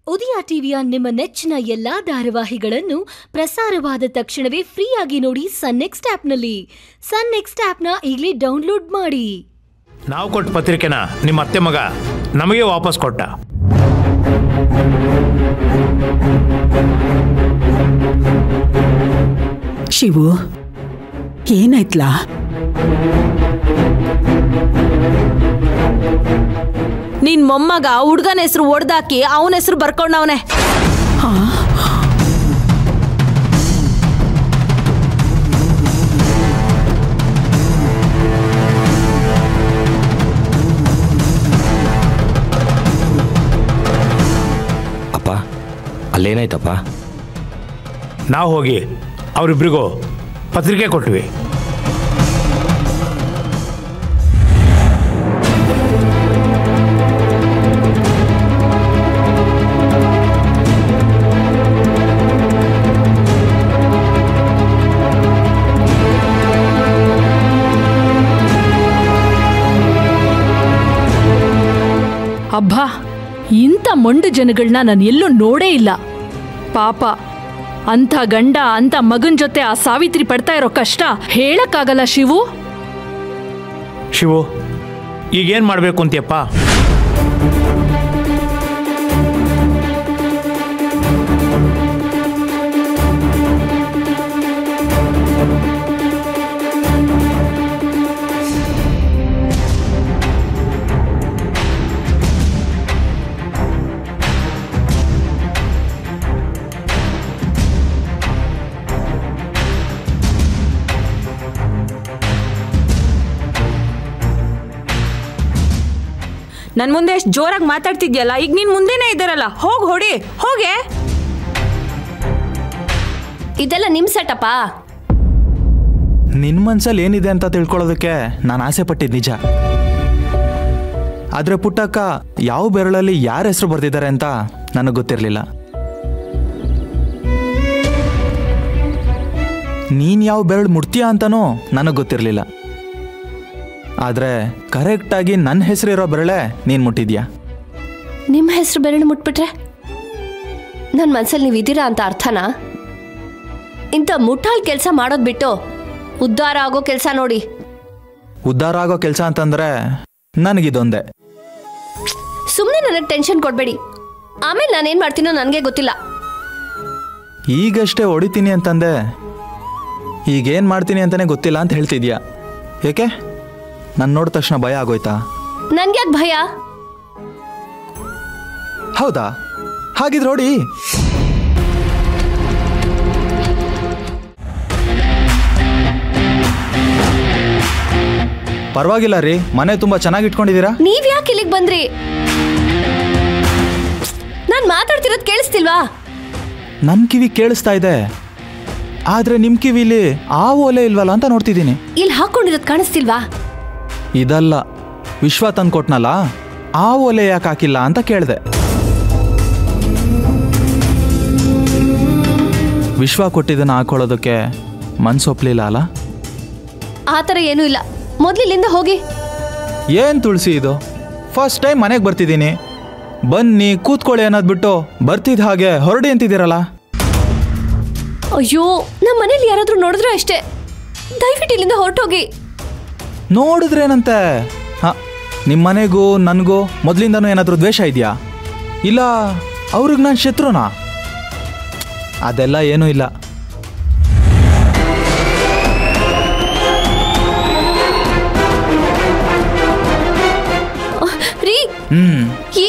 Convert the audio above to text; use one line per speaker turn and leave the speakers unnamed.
ಉದಯ ಟಿವಿಯ ನಿಮ್ಮ ನೆಚ್ಚಿನ ಎಲ್ಲಾ ಧಾರಾವಾಹಿಗಳನ್ನು ಪ್ರಸಾರವಾದ ತಕ್ಷಣವೇ ಫ್ರೀಯಾಗಿ ನೋಡಿ ಸನ್ ನೆಕ್ಸ್ಟ್ ಆಪ್ನಲ್ಲಿ ಸನ್ ನೆಕ್ಸ್ಟ್ ಆಪ್ನ ಈಗಲೇ ಡೌನ್ಲೋಡ್ ಮಾಡಿ
ನಾವು ಕೊಟ್ಟ ಪತ್ರಿಕೆನ ನಿಮ್ಮ ಅತ್ತೆ ಮಗ ನಮಗೆ ವಾಪಸ್ ಕೊಟ್ಟ
ಶಿವು ಏನಾಯ್ತ್ಲಾ
ನಿನ್ ಮೊಮ್ಮಗ ಹುಡ್ಗನ ಹೆಸರು ಒಡ್ದಾಕಿ ಅವನ ಹೆಸರು ಬರ್ಕೊಂಡವನೆ
ಅಪ್ಪ ಅಲ್ಲೇನಾಯ್ತಪ್ಪ
ನಾವು ಹೋಗಿ ಅವರಿಬ್ಬರಿಗೂ ಪತ್ರಿಕೆ ಕೊಟ್ವಿ
ಅಬ್ಬಾ ಇಂಥ ಮೊಂಡು ಜನಗಳನ್ನ ನಾನು ಎಲ್ಲೂ ನೋಡೇ ಇಲ್ಲ ಪಾಪ ಅಂಥ ಗಂಡ ಅಂಥ ಮಗನ್ ಜೊತೆ ಆ ಸಾವಿತ್ರಿ ಪಡ್ತಾ ಇರೋ ಕಷ್ಟ ಹೇಳಕ್ಕಾಗಲ್ಲ ಶಿವು
ಶಿವು ಈಗೇನು ಮಾಡಬೇಕು ಅಂತೀಯಪ್ಪ
ನನ್ ಮುಂದೆ ಎಷ್ಟು ಜೋರಾಗಿ ಮಾತಾಡ್ತಿದ್ಯಲ್ಲ ಈಗ ನೀನ್ ಮುಂದೆನೇ ಇದ್ದಾರಲ್ಲ ಹೋಗ್ ಹೊಡಿ ಹೋಗೆ
ಇದೆಲ್ಲ ನಿಮ್ ಸೆಟಪ್ಪ
ನಿನ್ನ ಮನ್ಸಲ್ಲಿ ಏನಿದೆ ಅಂತ ತಿಳ್ಕೊಳ್ಳೋದಕ್ಕೆ ನಾನು ಆಸೆ ಪಟ್ಟಿದ್ದು ನಿಜ ಆದರೆ ಪುಟ್ಟಕ್ಕ ಯಾವ ಬೆರಳಲ್ಲಿ ಯಾರ ಹೆಸರು ಬರ್ತಿದ್ದಾರೆ ಅಂತ ನನಗೆ ಗೊತ್ತಿರಲಿಲ್ಲ ನೀನು ಯಾವ ಬೆರಳು ಮುಡ್ತೀಯ ಅಂತನೂ ನನಗೆ ಗೊತ್ತಿರಲಿಲ್ಲ ಆದರೆ ಕರೆಕ್ಟಾಗಿ ನನ್ನ ಹೆಸರಿರೋ ಬೆರಳೆ ನೀನು ಮುಟ್ಟಿದ್ಯಾ
ನಿಮ್ಮ ಹೆಸರು ಬೆರಳು ಮುಟ್ಬಿಟ್ರೆ ನನ್ನ ಮನ್ಸಲ್ಲಿ ನೀವು ಇದ್ದೀರಾ ಅಂತ ಅರ್ಥನಾ ಇಂಥ ಮುಟ್ಟಾಲ್ ಕೆಲಸ ಮಾಡೋದ್ ಬಿಟ್ಟು ಉದ್ಧಾರ ಆಗೋ ಕೆಲಸ ನೋಡಿ
ಉದ್ಧಾರ ಆಗೋ ಕೆಲಸ ಅಂತಂದರೆ ನನಗಿದೊಂದೇ
ಸುಮ್ಮನೆ ನನಗೆ ಟೆನ್ಷನ್ ಕೊಡಬೇಡಿ ಆಮೇಲೆ ನಾನೇನು ಮಾಡ್ತೀನೋ ನನಗೆ ಗೊತ್ತಿಲ್ಲ
ಈಗಷ್ಟೇ ಹೊಡಿತೀನಿ ಅಂತಂದೆ ಈಗೇನು ಮಾಡ್ತೀನಿ ಅಂತಲೇ ಗೊತ್ತಿಲ್ಲ ಅಂತ ಹೇಳ್ತಿದ್ಯಾ ಏಕೆ ನಾನು ನೋಡಿದ ತಕ್ಷಣ ಭಯ ಆಗೋಯ್ತಾ
ನನ್ಗೆ ಯಾಕೆ ಭಯ
ಹೌದಾ ಹಾಗಿದ್ರೆ ನೋಡಿ ಪರವಾಗಿಲ್ಲ ರೀ ಮನೆ ತುಂಬ ಚೆನ್ನಾಗಿ ಇಟ್ಕೊಂಡಿದ್ದೀರಾ
ನೀವ್ ಯಾಕೆ ಇಲ್ಲಿಗೆ ಬಂದ್ರಿ ನಾನು ಮಾತಾಡ್ತಿರೋದು ಕೇಳಿಸ್ತಿಲ್ವಾ
ನನ್ನ ಕಿವಿ ಕೇಳಿಸ್ತಾ ಇದೆ ಆದರೆ ನಿಮ್ಮ ಕಿವಿಲಿ ಆ ಓಲೆ ಇಲ್ವಲ್ಲ ಅಂತ ನೋಡ್ತಿದ್ದೀನಿ
ಇಲ್ಲಿ ಹಾಕೊಂಡಿರೋದು ಕಾಣಿಸ್ತಿಲ್ವಾ
ಇದಲ್ಲ ವಿಶ್ವ ತಂದ್ಕೊಟ್ನಲ್ಲ ಆ ಓಲೆ ಯಾಕೆ ಹಾಕಿಲ್ಲ ಅಂತ ಕೇಳಿದೆ ವಿಶ್ವ ಕೊಟ್ಟಿದ್ದನ್ನ ಹಾಕೊಳ್ಳೋದಕ್ಕೆ ಮನ್ಸೊಪ್ಲಿಲ್ಲ ಅಲ್ಲ
ಆ ಥರ ಏನೂ ಇಲ್ಲ ಮೊದ್ಲು ಇಲ್ಲಿಂದ ಹೋಗಿ
ಏನು ತುಳಸಿ ಇದು ಫಸ್ಟ್ ಟೈಮ್ ಮನೆಗೆ ಬರ್ತಿದ್ದೀನಿ ಬನ್ನಿ ಕೂತ್ಕೊಳ್ಳಿ ಅನ್ನೋದು ಬಿಟ್ಟು ಬರ್ತಿದ್ದ ಹಾಗೆ ಹೊರಡಿ ಅಂತಿದ್ದೀರಲ್ಲ
ಅಯ್ಯೋ ನಮ್ಮ ಮನೇಲಿ ಯಾರಾದ್ರೂ ನೋಡಿದ್ರು ಅಷ್ಟೇ ದಯವಿಟ್ಟು ಇಲ್ಲಿಂದ ಹೊರಟೋಗಿ
ನೋಡಿದ್ರೇನಂತೆ ಹಾಂ ನಿಮ್ಮ ಮನೆಗೂ ನನಗೂ ಮೊದಲಿಂದನೂ ಏನಾದರೂ ದ್ವೇಷ ಇದೆಯಾ ಇಲ್ಲ ಅವ್ರಿಗೆ ನಾನು ಶತ್ರುನಾ ಅದೆಲ್ಲ ಏನೂ ಇಲ್ಲ
ರೀ
ಹ್ಮ್